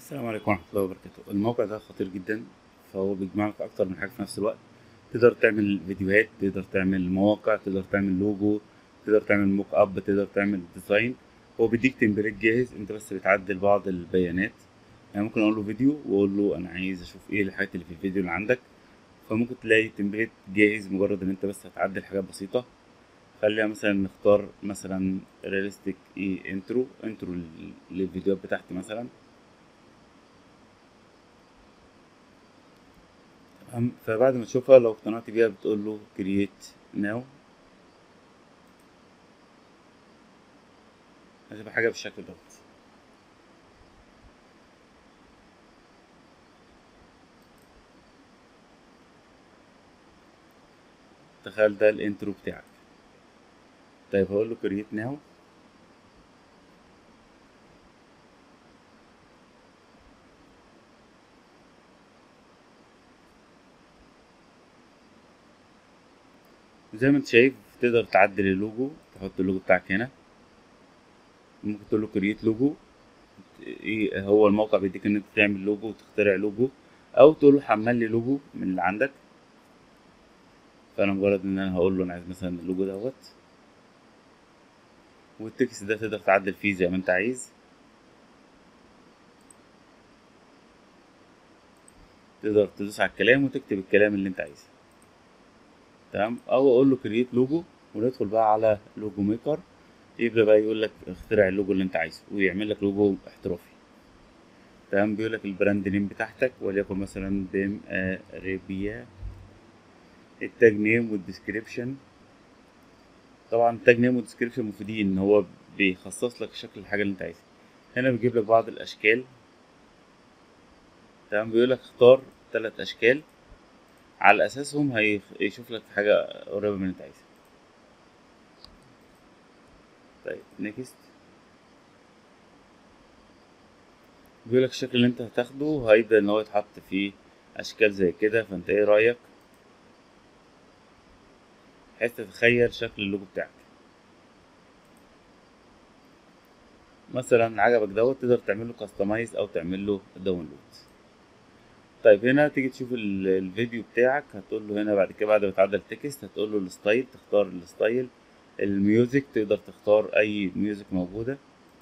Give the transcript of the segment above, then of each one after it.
السلام عليكم ورحمة الله وبركاته الموقع ده خطير جدا فهو بيجمع لك أكتر من حاجة في نفس الوقت تقدر تعمل فيديوهات تقدر تعمل مواقع تقدر تعمل لوجو تقدر تعمل موك اب تقدر تعمل ديزاين هو بيديك تمبليت جاهز انت بس بتعدل بعض البيانات يعني ممكن اقول له فيديو واقول له انا عايز اشوف ايه الحاجات اللي في الفيديو اللي عندك فممكن تلاقي تمبليت جاهز مجرد ان انت بس هتعدل حاجات بسيطة خلينا مثلا نختار مثلا رياليستيك ايه انترو انترو للفيديوهات بتاعتي مثلا تمام فبعد ما تشوفها لو اقتنعت بيها بتقول له create now هتبقى حاجة بالشكل دوت تخيل ده الانترو بتاعك طيب هقول له create now زي ما انت شايف تقدر تعدل اللوجو تحط اللوجو بتاعك هنا ممكن تقول له كرييت لوجو ايه هو الموقع بيديك ان انت تعمل لوجو وتخترع لوجو او تقول له حمل لي لوجو من اللي عندك فانا مجرد ان انا هقول له انا عايز مثلا اللوجو دوت والتكست ده تقدر تعدل فيه زي ما انت عايز تقدر تدوس على الكلام وتكتب الكلام اللي انت عايزه تمام او اقول له كرييت لوجو وندخل بقى على لوجو ميكر يبدا بقى يقول لك اخترع اللوجو اللي انت عايزه ويعمل لك لوجو احترافي تمام بيقول لك البراند نيم بتاعتك وليكن مثلا بيم اريبيا التاج نيم والديسكريبشن طبعا التاج نيم والديسكريبشن مفيدين ان هو بيخصص لك شكل الحاجه اللي انت عايزها هنا بيجيب لك بعض الاشكال تمام بيقول لك اختار ثلاث اشكال على اساسهم هيشوف لك حاجه قريبه من اللي انت عايزها طيب نيكست بيقول لك الشكل اللي انت هتاخده هيبدا ان هو يتحط فيه اشكال زي كده فانت ايه رايك بحيث تتخيل شكل اللوجو بتاعك مثلا عجبك دوت تقدر تعمل له كاستمايز او تعمل له داونلود طيب هنا تيجي تشوف الفيديو بتاعك هتقول له هنا بعد كده بعد ما تعدل تكست هتقول له الستايل تختار الستايل الميوزك تقدر تختار اي ميوزك موجوده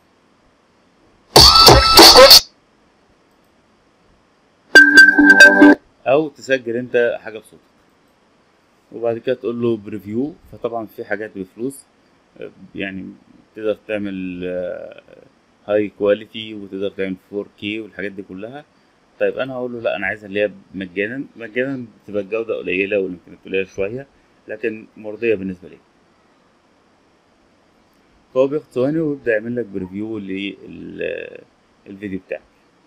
او تسجل انت حاجه بصوتك وبعد كده تقول له بريفيو فطبعا في حاجات بفلوس يعني تقدر تعمل هاي كواليتي وتقدر تعمل 4K والحاجات دي كلها طيب انا هقول له لا انا عايزها اللي هي مجانا مجانا بتبقى الجوده قليله والامكانيات قليله شويه لكن مرضيه بالنسبه لي فهو بياخد ثواني ويبدا يعمل لك بريفيو للفيديو بتاعك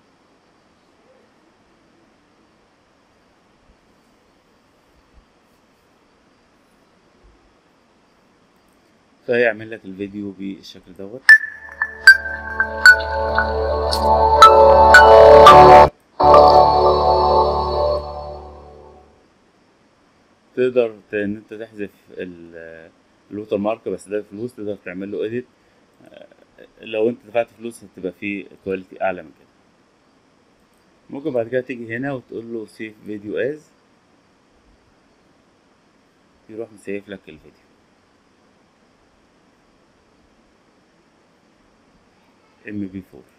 فيعمل لك الفيديو بالشكل دوت تقدر ان انت تحذف الوتر مارك بس ده فلوس تقدر تعمل له اديت لو انت دفعت فلوس هتبقى فيه كواليتي اعلى من كده ممكن بعد كده تيجي هنا وتقول له سيف فيديو از يروح مسيف لك الفيديو ام بي 4